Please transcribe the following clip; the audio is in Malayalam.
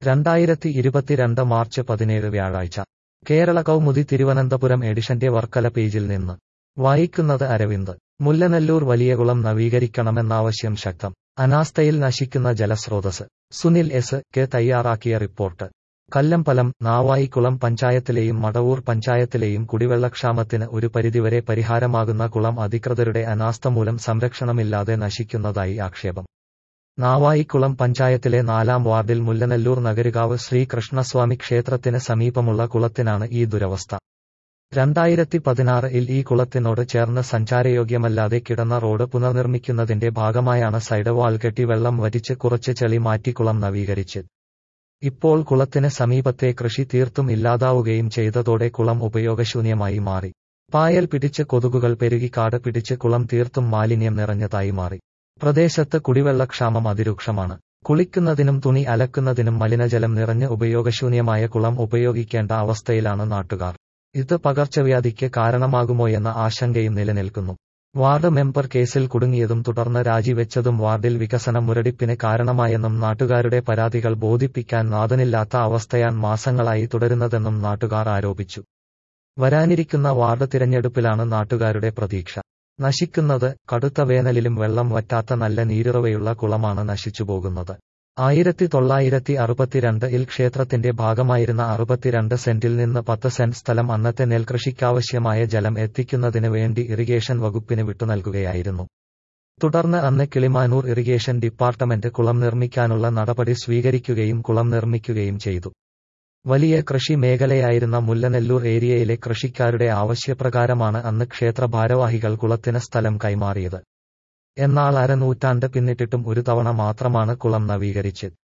രണ്ടായിരത്തി ഇരുപത്തിരണ്ട് മാർച്ച് പതിനേഴ് വ്യാഴാഴ്ച കേരള കൗമുദി തിരുവനന്തപുരം എഡിഷന്റെ വർക്കല പേജിൽ നിന്ന് വായിക്കുന്നത് അരവിന്ദ് മുല്ലനെല്ലൂർ വലിയകുളം നവീകരിക്കണമെന്നാവശ്യം ശക്തം അനാസ്ഥയിൽ നശിക്കുന്ന ജലസ്രോതസ് സുനിൽ എസ് കെ തയ്യാറാക്കിയ റിപ്പോർട്ട് കല്ലമ്പലം നാവായിക്കുളം പഞ്ചായത്തിലെയും മടവൂർ പഞ്ചായത്തിലെയും കുടിവെള്ളക്ഷാമത്തിന് ഒരു പരിധിവരെ പരിഹാരമാകുന്ന കുളം അധികൃതരുടെ അനാസ്ഥ മൂലം സംരക്ഷണമില്ലാതെ നശിക്കുന്നതായി ആക്ഷേപം നാവായിക്കുളം പഞ്ചായത്തിലെ നാലാം വാർഡിൽ മുല്ലനെല്ലൂർ നഗരുകാവ് ശ്രീകൃഷ്ണസ്വാമി ക്ഷേത്രത്തിന് സമീപമുള്ള കുളത്തിനാണ് ഈ ദുരവസ്ഥ രണ്ടായിരത്തി പതിനാറിൽ ഈ കുളത്തിനോട് ചേർന്ന് സഞ്ചാരയോഗ്യമല്ലാതെ കിടന്ന റോഡ് പുനർനിർമ്മിക്കുന്നതിന്റെ ഭാഗമായാണ് സൈഡ് വാൾ കെട്ടി വെള്ളം വറ്റിച്ച് കുറച്ച് ചെളി മാറ്റി കുളം നവീകരിച്ചത് ഇപ്പോൾ കുളത്തിന് സമീപത്തെ കൃഷി തീർത്തും ഇല്ലാതാവുകയും ചെയ്തതോടെ കുളം ഉപയോഗശൂന്യമായി മാറി പായൽ പിടിച്ച് കൊതുകുകൾ പെരുകി കാട് പിടിച്ച് കുളം തീർത്തും മാലിന്യം നിറഞ്ഞതായി മാറി പ്രദേശത്ത് കുടിവെള്ളക്ഷാമം അതിരൂക്ഷമാണ് കുളിക്കുന്നതിനും തുണി അലക്കുന്നതിനും മലിനജലം നിറഞ്ഞ് ഉപയോഗശൂന്യമായ കുളം ഉപയോഗിക്കേണ്ട അവസ്ഥയിലാണ് നാട്ടുകാർ ഇത് പകർച്ചവ്യാധിക്ക് കാരണമാകുമോയെന്ന ആശങ്കയും നിലനിൽക്കുന്നു വാർഡ് മെമ്പർ കേസിൽ കുടുങ്ങിയതും തുടർന്ന് രാജിവെച്ചതും വാർഡിൽ വികസന മുരടിപ്പിന് കാരണമായെന്നും നാട്ടുകാരുടെ പരാതികൾ ബോധിപ്പിക്കാൻ നാഥനില്ലാത്ത അവസ്ഥയാൻ മാസങ്ങളായി തുടരുന്നതെന്നും നാട്ടുകാർ ആരോപിച്ചു വരാനിരിക്കുന്ന വാർഡ് തിരഞ്ഞെടുപ്പിലാണ് നാട്ടുകാരുടെ പ്രതീക്ഷ നശിക്കുന്നത് കടുത്ത വേനലിലും വെള്ളം വറ്റാത്ത നല്ല നീരുറവയുള്ള കുളമാണ് നശിച്ചുപോകുന്നത് ആയിരത്തി തൊള്ളായിരത്തി അറുപത്തിരണ്ടിൽ ക്ഷേത്രത്തിന്റെ ഭാഗമായിരുന്ന അറുപത്തിരണ്ട് സെന്റിൽ നിന്ന് പത്ത് സെന്റ് സ്ഥലം അന്നത്തെ നെൽകൃഷിക്കാവശ്യമായ ജലം എത്തിക്കുന്നതിന് വേണ്ടി ഇറിഗേഷൻ വകുപ്പിന് വിട്ടുനൽകുകയായിരുന്നു തുടർന്ന് അന്ന് കിളിമാനൂർ ഇറിഗേഷൻ ഡിപ്പാർട്ട്മെന്റ് കുളം നിർമ്മിക്കാനുള്ള നടപടി സ്വീകരിക്കുകയും കുളം നിർമ്മിക്കുകയും ചെയ്തു വലിയ കൃഷി മേഖലയായിരുന്ന മുല്ലനെല്ലൂർ ഏരിയയിലെ കൃഷിക്കാരുടെ ആവശ്യപ്രകാരമാണ് അന്ന് ക്ഷേത്ര ഭാരവാഹികൾ കുളത്തിന് സ്ഥലം കൈമാറിയത് എന്നാൽ അരനൂറ്റാണ്ട് പിന്നിട്ടിട്ടും ഒരു തവണ മാത്രമാണ് കുളം നവീകരിച്ചത്